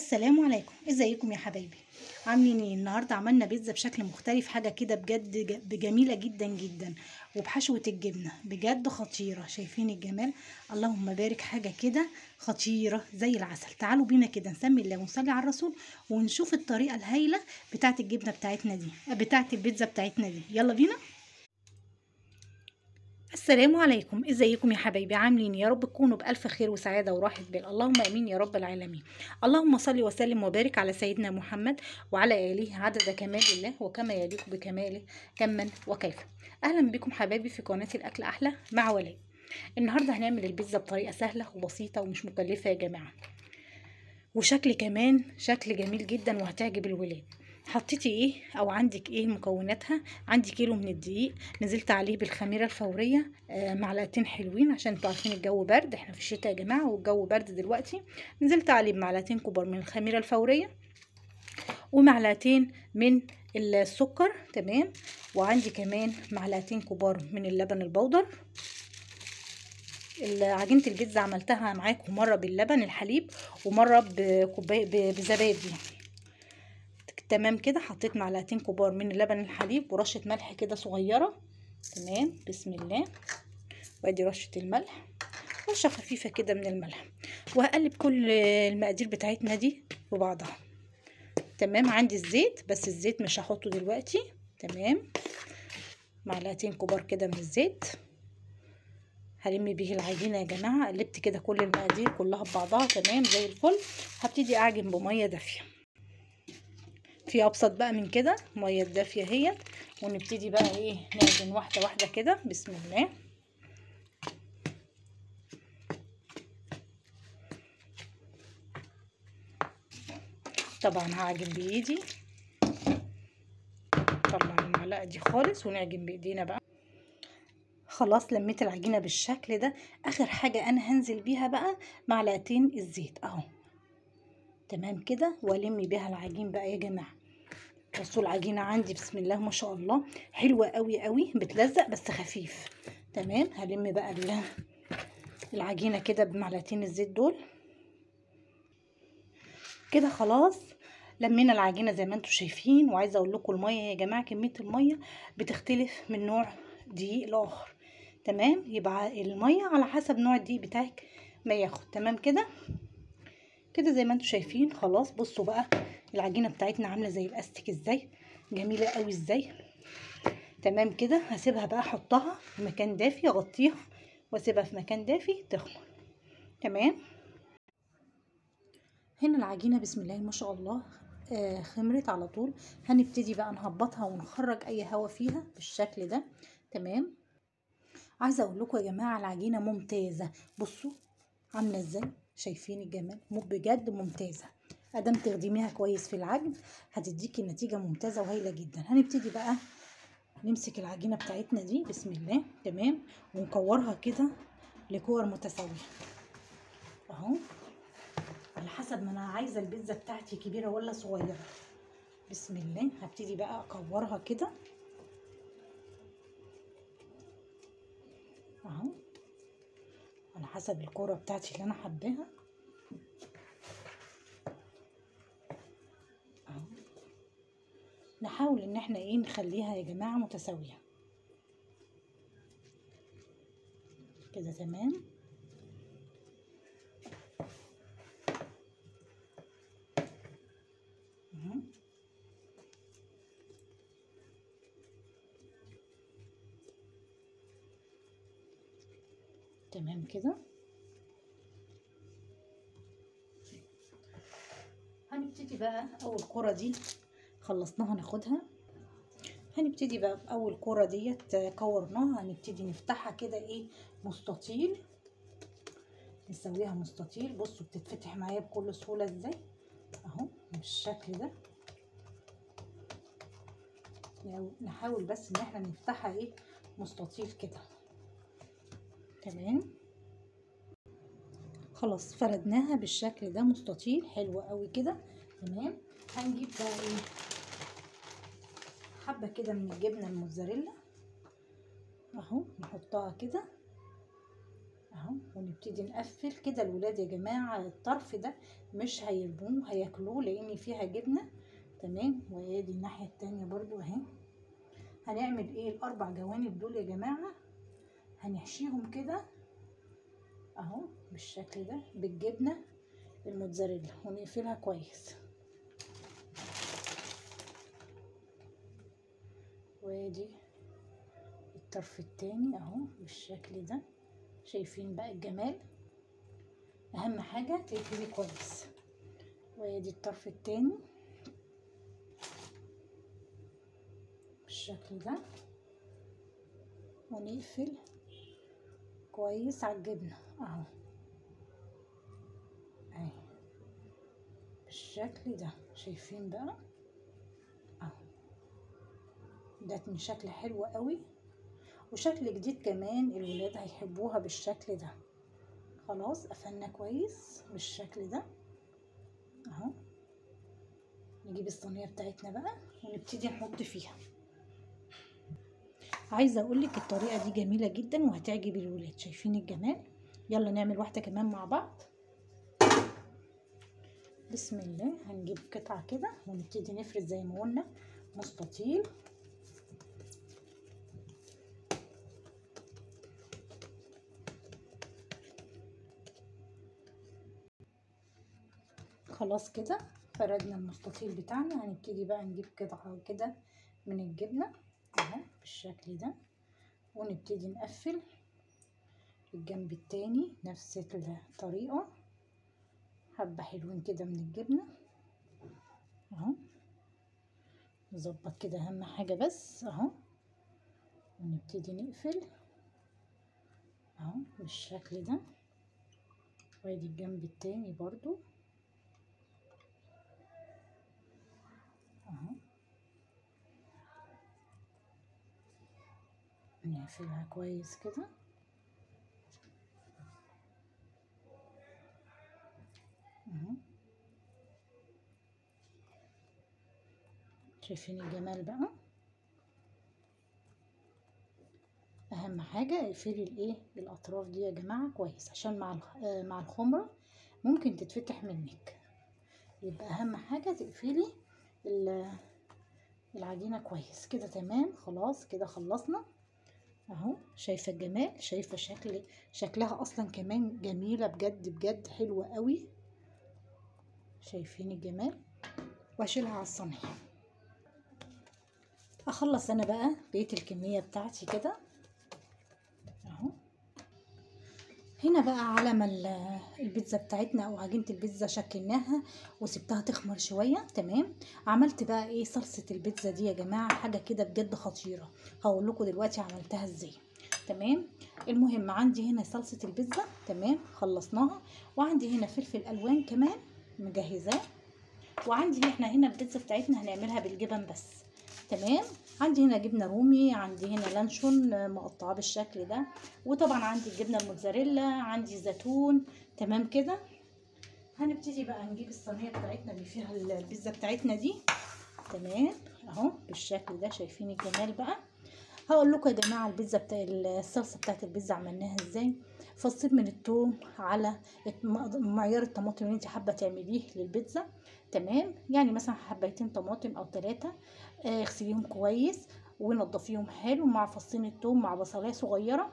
السلام عليكم ازيكم يا حبايبي عاملين ايه النهارده عملنا بيتزا بشكل مختلف حاجه كده بجد ج- جميله جدا جدا وبحشوه الجبنه بجد خطيره شايفين الجمال اللهم بارك حاجه كده خطيره زي العسل تعالوا بينا كده نسمي الله ونصلي على الرسول ونشوف الطريقه الهايله بتاعه الجبنه بتاعتنا دي بتاعه البيتزا بتاعتنا دي يلا بينا السلام عليكم ازيكم يا حبايبي عاملين يا رب تكونوا بالف خير وسعاده وراحه بال اللهم امين يا رب العالمين اللهم صل وسلم وبارك على سيدنا محمد وعلى اله عدد كمال الله وكما يليق بكماله كما وكيف اهلا بكم حبايبي في قناه الاكل احلى مع ولاء النهارده هنعمل البيتزا بطريقه سهله وبسيطه ومش مكلفه يا جماعه وشكل كمان شكل جميل جدا وهتعجب الولاد حطيتي ايه او عندك ايه مكوناتها عندي كيلو من الدقيق نزلت عليه بالخميره الفوريه آه معلقتين حلوين عشان انتوا عارفين الجو برد احنا في الشتاء يا جماعه والجو برد دلوقتي نزلت عليه بمعلقتين كبار من الخميره الفوريه ومعلقتين من السكر تمام وعندي كمان معلقتين كبار من اللبن البودر عجينه البيتزا عملتها معاكم مره باللبن الحليب ومره بكوبايه بزبادي تمام كده حطيت معلقتين كبار من اللبن الحليب ورشه ملح كده صغيره تمام بسم الله وادي رشه الملح رشه خفيفه كده من الملح وهقلب كل المقادير بتاعتنا دي ببعضها تمام عندي الزيت بس الزيت مش هحطه دلوقتي تمام معلقتين كبار كده من الزيت هلم بيه العجينه يا جماعه قلبت كده كل المقادير كلها ببعضها تمام زي الفل هبتدي اعجن بميه دافيه في ابسط بقى من كده ميه دافيه اهي ونبتدي بقى ايه نعجن واحده واحده كده بسم الله طبعا هعجن بايدي طلع المعلقه دي خالص ونعجن بايدينا بقى خلاص لميت العجينه بالشكل ده اخر حاجه انا هنزل بيها بقى معلقتين الزيت اهو تمام كده والم بيها العجين بقى يا جماعه بصوا العجينه عندي بسم الله ما شاء الله حلوه قوي قوي بتلزق بس خفيف تمام هلم بقى العجينه كده بمعلقتين الزيت دول كده خلاص لمينا العجينه زي ما انتم شايفين وعايزه اقول لكم الميه يا جماعه كميه الميه بتختلف من نوع دقيق لاخر تمام يبقى الميه على حسب نوع الدقيق بتاعك ما ياخد تمام كده كده زي ما انتم شايفين خلاص بصوا بقى العجينه بتاعتنا عامله زي الاستيك ازاي جميله قوي ازاي تمام كده هسيبها بقى احطها في مكان دافي اغطيها واسيبها في مكان دافي تخمر تمام هنا العجينه بسم الله ما شاء الله آه خمرت على طول هنبتدي بقى نهبطها ونخرج اي هوا فيها بالشكل ده تمام عايزه اقول لكم يا جماعه العجينه ممتازه بصوا عامله ازاي شايفين الجمال بجد ممتازه ادام تخدميها كويس في العجن هتديكي نتيجه ممتازه وهايله جدا هنبتدي بقى نمسك العجينه بتاعتنا دي بسم الله تمام ونكورها كده لكور متساويه اهو على حسب ما انا عايزه البيتزا بتاعتي كبيره ولا صغيره بسم الله هبتدي بقى اكورها كده اهو على حسب الكوره بتاعتي اللي انا حباها اهو نحاول ان احنا ايه نخليها يا جماعه متساويه كده تمام تمام كده هنبتدي بقى اول كرة دي خلصناها ناخدها هنبتدي بقى باول كرة ديت كورناها هنبتدي نفتحها كده ايه مستطيل نسويها مستطيل بصوا بتتفتح معايا بكل سهولة ازاي اهو بالشكل ده نحاول بس ان احنا نفتحها ايه مستطيل كده تمام خلاص فردناها بالشكل ده مستطيل حلو قوي كده تمام هنجيب بقى ايه حبه كده من الجبنه الموتزاريلا اهو نحطها كده اهو ونبتدي نقفل كده الولاد يا جماعة الطرف ده مش هيرموه هياكلوه لان فيها جبنة تمام وادي الناحية التانية برضو اهي هنعمل ايه الاربع جوانب دول يا جماعة هنحشيهم كده اهو بالشكل ده بالجبنة الموتزاريلا ونقفلها كويس وادي الطرف التاني اهو بالشكل ده شايفين بقى الجمال اهم حاجة تقفلي كويس وادي الطرف التاني بالشكل ده ونقفل كويس على الجبنة اهو اهي بالشكل ده شايفين بقى اهو ادتني شكل حلو قوي وشكل جديد كمان الولاد هيحبوها بالشكل ده خلاص قفلنا كويس بالشكل ده اهو نجيب الصينيه بتاعتنا بقى ونبتدي نحط فيها عايزه اقول لك الطريقه دي جميله جدا وهتعجب الولاد شايفين الجمال يلا نعمل واحده كمان مع بعض بسم الله هنجيب قطعه كده ونبتدي نفرد زي ما قلنا مستطيل خلاص كده فردنا المستطيل بتاعنا هنبتدي بقى نجيب قطعة كده من الجبنة اهو بالشكل ده ونبتدي نقفل الجنب التاني نفس الطريقة حبة حلوين كده من الجبنة اهو نظبط كده اهم حاجة بس اهو ونبتدي نقفل اهو بالشكل ده وادي الجنب التاني برضو اهو نقفلها كويس كده اهو شايفين الجمال بقى اهم حاجه اقفلي الايه الاطراف دي يا جماعه كويس عشان مع مع الخمره ممكن تتفتح منك يبقى اهم حاجه تقفلي العجينه كويس كده تمام خلاص كده خلصنا اهو شايفه الجمال شايفه شكل شكلها اصلا كمان جميله بجد بجد حلوه قوي شايفين الجمال واشيلها على الصينيه اخلص انا بقى بقيه الكميه بتاعتي كده اهو هنا بقى على ما البيتزا بتاعتنا او عجينه البيتزا شكلناها وسبتها تخمر شويه تمام عملت بقى ايه صلصه البيتزا دي يا جماعه حاجه كده بجد خطيره هقول لكم دلوقتي عملتها ازاي تمام المهم عندي هنا صلصه البيتزا تمام خلصناها وعندي هنا فلفل الوان كمان مجهزاه وعندي احنا هنا البيتزا بتاعتنا هنعملها بالجبن بس تمام عندي هنا جبنه رومي عندي هنا لانشون مقطعاه بالشكل ده وطبعا عندي الجبنه الموتزاريلا عندي زيتون تمام كده هنبتدي بقى نجيب الصينيه بتاعتنا اللي فيها البيتزا بتاعتنا دي تمام اهو بالشكل ده شايفين الجمال بقى هقول لكم يا جماعه البيتزا بتاع الصلصه بتاعت البيتزا عملناها ازاي فصين من الثوم على معيار الطماطم اللي انت حابه تعمليه للبيتزا تمام يعني مثلا حبيتين طماطم او ثلاثه اغسليهم كويس ونضفيهم حلو مع فصين الثوم مع بصلايه صغيره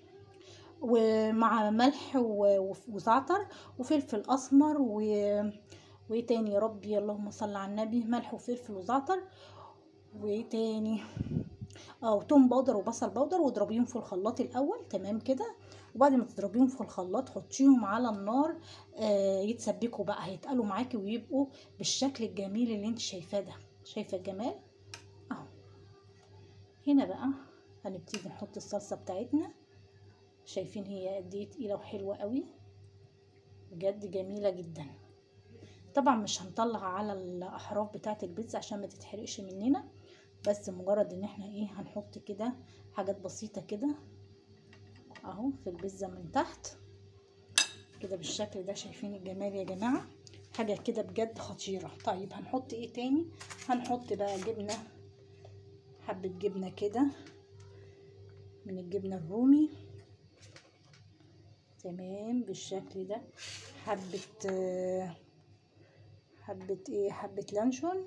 ومع ملح وزعتر وفلفل اسمر و وايه تاني يا ربي اللهم صل على النبي ملح وفلفل وزعتر وايه تاني اه توم بودر وبصل بودر واضربيهم في الخلاط الاول تمام كده وبعد ما تضربيهم في الخلاط حطيهم على النار آه يتسبكوا بقى هيتقلوا معاكي ويبقوا بالشكل الجميل اللي انت شايفاه ده شايفه الجمال اهو هنا بقى هنبتدي نحط الصلصه بتاعتنا شايفين هي قد ايه تقيله وحلوه قوي بجد جميله جدا طبعا مش هنطلع على الاحراف بتاعه البيتزا عشان ما تتحرقش مننا بس مجرد ان احنا ايه هنحط كده حاجات بسيطه كده اهو في البيتزا من تحت كده بالشكل ده شايفين الجمال يا جماعه حاجه كده بجد خطيره طيب هنحط ايه تاني هنحط بقى جبنه حبه جبنه كده من الجبنه الرومي تمام بالشكل ده حبة آه، حبة ايه حبة لانشون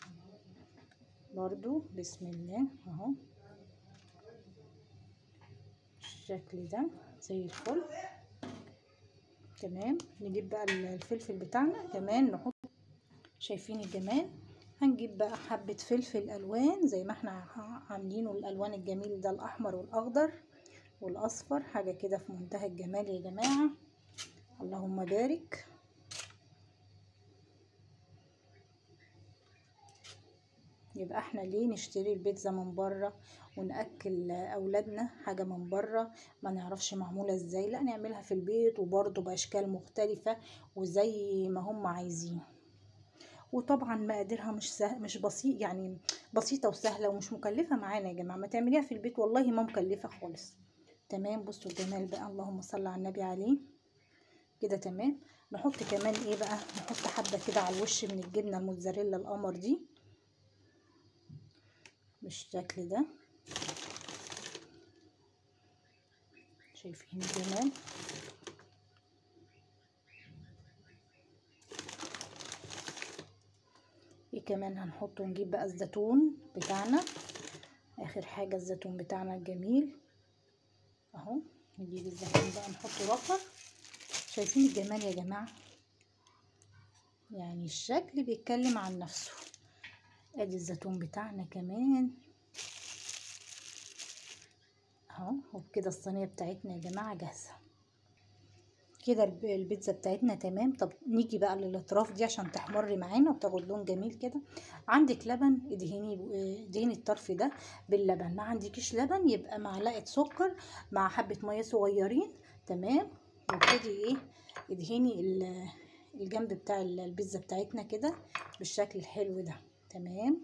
برضو بسم الله اهو بالشكل ده زي الفل تمام نجيب بقى الفلفل بتاعنا كمان نحط شايفين الجمال هنجيب بقى حبة فلفل ألوان زي ما احنا عاملينه الألوان الجميل ده الأحمر والأخضر والأصفر حاجة كده في منتهى الجمال يا جماعة اللهم بارك يبقى احنا ليه نشتري البيتزا من بره ونأكل أولادنا حاجة من بره ما نعرفش معمولة ازاي لا نعملها في البيت وبرضه بأشكال مختلفة وزي ما هم عايزين وطبعا مقاديرها مش سهل مش بسيط يعني بسيطة وسهلة ومش مكلفة معانا يا جماعة ما تعمليها في البيت والله ما مكلفة خالص تمام بصوا الجمال بقى اللهم صل على النبي عليه كده تمام نحط كمان ايه بقى نحط حبة كده على الوش من الجبنة الموتزاريلا القمر دي بالشكل ده شايفين الجمال ايه كمان هنحطه نجيب بقى الزيتون بتاعنا اخر حاجة الزيتون بتاعنا الجميل اهو نجيب الزيتون بقى نحطه رفر شايفين الجمال يا جماعة يعني الشكل بيتكلم عن نفسه ادي الزيتون بتاعنا كمان اهو وبكده الصينيه بتاعتنا يا جماعه جاهزه كده البيتزا بتاعتنا تمام طب نيجي بقى للاطراف دي عشان تحمر معانا وتاخد لون جميل كده عندك لبن ادهني ادهني الطرف ده باللبن ما عندكيش لبن يبقى معلقه سكر مع حبه ميه صغيرين تمام وابتدي ايه ادهني الجنب بتاع البيتزا بتاعتنا كده بالشكل الحلو ده تمام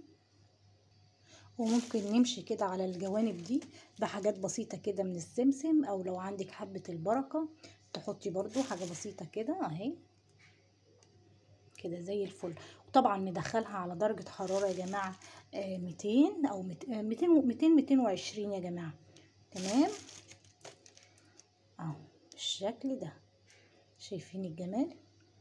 وممكن نمشي كده على الجوانب دي بحاجات بسيطة كده من السمسم او لو عندك حبة البركة تحطي برضو حاجة بسيطة كده اهي كده زي الفل وطبعا ندخلها على درجة حرارة يا جماعة آه ميتين او ميتين ميتين ميتين وعشرين يا جماعة تمام اهو بالشكل ده شايفين الجمال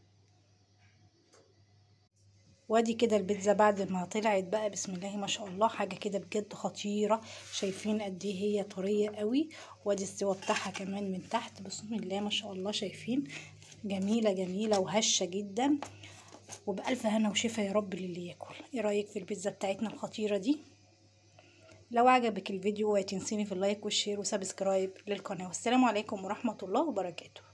وادي كده البيتزا بعد ما طلعت بقى بسم الله ما شاء الله حاجه كده بجد خطيره شايفين قد ايه هي طريه قوي وادي السوا بتاعها كمان من تحت بسم الله ما شاء الله شايفين جميله جميله وهشه جدا وبألف هنا وشفا يا رب للي ياكل ايه رايك في البيتزا بتاعتنا الخطيره دي لو عجبك الفيديو تنسيني في اللايك والشير وسبسكرايب للقناه والسلام عليكم ورحمه الله وبركاته